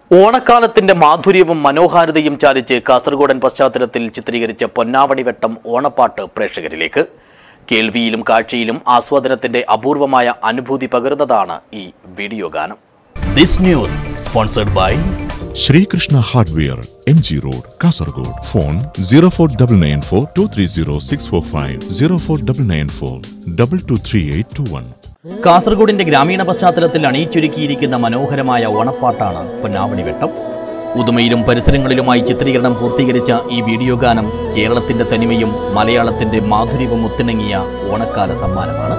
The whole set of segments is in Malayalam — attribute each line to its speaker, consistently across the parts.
Speaker 1: ഓണക്കാലത്തിന്റെ മാധുര്യവും മനോഹാരിതയും ചാലിച്ച് കാസർഗോഡൻ പശ്ചാത്തലത്തിൽ ചിത്രീകരിച്ച പൊന്നാവണി വെട്ടം ഓണപ്പാട്ട് പ്രേക്ഷകരിലേക്ക് കേൾവിയിലും കാഴ്ചയിലും ആസ്വാദനത്തിന്റെ അപൂർവമായ അനുഭൂതി പകരുന്നതാണ് ഈ വീഡിയോ ഗാനം this news sponsored by
Speaker 2: Sreekrishna hardware M G road Kasaragod phone zero four double nine four two three zero six four five zero four double nine four double two three eight two one
Speaker 1: കാസർഗോഡിന്റെ ഗ്രാമീണ പശ്ചാത്തലത്തിൽ അണിയിച്ചൊരുക്കിയിരിക്കുന്ന മനോഹരമായ ഓണപ്പാട്ടാണ് പൊന്നാവണി വെട്ടം ഉദുമയിലും പരിസരങ്ങളിലുമായി ചിത്രീകരണം പൂർത്തീകരിച്ച ഈ വീഡിയോ ഗാനം കേരളത്തിന്റെ തനിമയും മലയാളത്തിന്റെ മാധുര്യവും ഒത്തിണങ്ങിയ ഓണക്കാല സമ്മാനമാണ്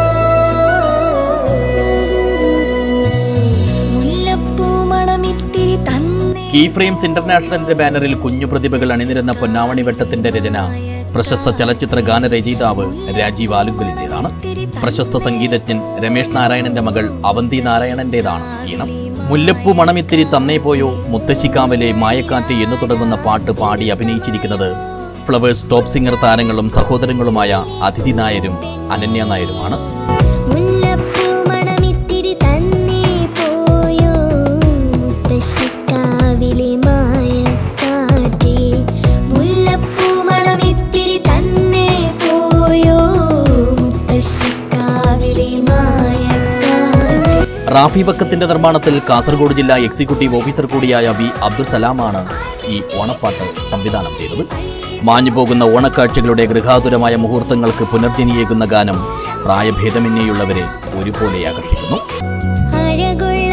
Speaker 3: മുല്ലപ്പൂമണമിത്തിരി തന്നേ
Speaker 1: കീ ഫ്രെയിംസ് ഇന്റർനാഷണലിന്റെ ബാനറിൽ കുഞ്ഞു പ്രതിഭകൾ അണിനിരുന്ന പൊന്നാവണി വെട്ടത്തിന്റെ രചന പ്രശസ്ത ചലച്ചിത്ര ഗാനരചയിതാവ് രാജീവ് ആലുങ്കലിന്റേതാണ് പ്രശസ്ത സംഗീതജ്ഞൻ രമേശ് നാരായണന്റെ മകൾ അവന്തി നാരായണന്റേതാണ് ഈണം മുല്ലപ്പൂ മണമിത്തിരി തന്നേ പോയോ മുത്തശ്ശിക്കാവിലെ മായക്കാറ്റ് എന്ന് തുടങ്ങുന്ന പാട്ട് പാടി അഭിനയിച്ചിരിക്കുന്നത് ഫ്ലവേഴ്സ് ടോപ്പ് സിംഗർ താരങ്ങളും സഹോദരങ്ങളുമായ അതിഥി നായരും അനന്യ നായരുമാണ്
Speaker 3: മുല്ലപ്പൂമണമിത്തിരി തന്നേ പോയോ മുത്തശ്ശിക്കാവിലെ മായക്കാറ്റേ മുല്ലപ്പൂമണമിത്തിരി തന്നേ പോയോ മുത്തശ്ശിക്കാവിലെ മായക്കാറ്റേ
Speaker 1: റാഫി ബക്കത്തിന്റെ നിർമ്മാണത്തിൽ കാസർഗോഡ് ജില്ലാ എക്സിക്യൂട്ടീവ് ഓഫീസർ കൂടിയായ വി അബ്ദുൽ സലാമാണ് ഈ ഓണപ്പാട്ട് സംവിധാനം ചെയ്തത് മാഞ്ഞുപോകുന്ന ഓണക്കാഴ്ചകളുടെ ഗൃഹാതുരമായ മുഹൂർത്തങ്ങൾക്ക് പുനർജനിയേകുന്ന ഗാനം പ്രായഭേദമന്യേയുള്ളവരെ ഒരുപോലെ ആകർഷിക്കുന്നു
Speaker 3: അഴകുള്ള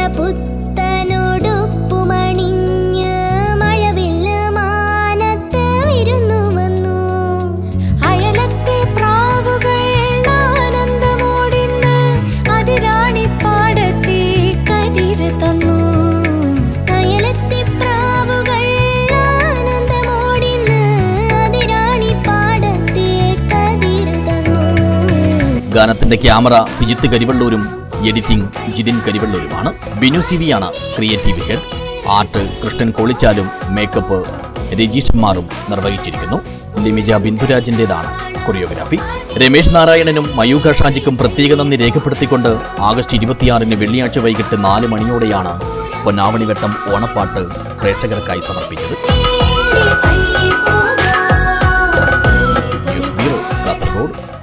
Speaker 3: പുത്തനോടൊപ്പുമണിഞ്ഞ് മഴവില്ല മാനത്ത് വിരുന്നു വന്നു അയലത്തെ പ്രാവുകൾ ആനന്ദമോടിന്ന് അതിരാണിപ്പാടത്തെ കതിര് തന്നു അയലത്തെ പ്രാവുകൾ ആനന്ദമോടിന്ന് അതിരാണിപ്പാടത്തെ കതിര് തന്നു
Speaker 1: ഗാനത്തിന്റെ ക്യാമറ സുജിത്ത് കരിവള്ളൂരും എഡിറ്റിംഗ് ജിതിൻ കരിവള്ളൂരുമാണ് ബിനു സി വിയാണ് ക്രിയേറ്റീവ് ഹെഡ് ആർട്ട് കൃഷ്ണൻ കോളിച്ചാലും മേക്കപ്പ് രജീഷന്മാരും നിർവഹിച്ചിരിക്കുന്നു ലിമിജ ബിന്ദുരാജിന്റേതാണ് കൊറിയോഗ്രാഫി രമേശ് നാരായണനും മയൂഖ ഷാജിക്കും പ്രത്യേക നന്ദി രേഖപ്പെടുത്തിക്കൊണ്ട് ആഗസ്റ്റ് ഇരുപത്തിയാറിന് വെള്ളിയാഴ്ച വൈകിട്ട് നാല് മണിയോടെയാണ് പൊന്നാവണിവട്ടം ഓണപ്പാട്ട് പ്രേക്ഷകർക്കായി സമർപ്പിച്ചത് ന്യൂസ് ബ്യൂറോ കാസർഗോഡ്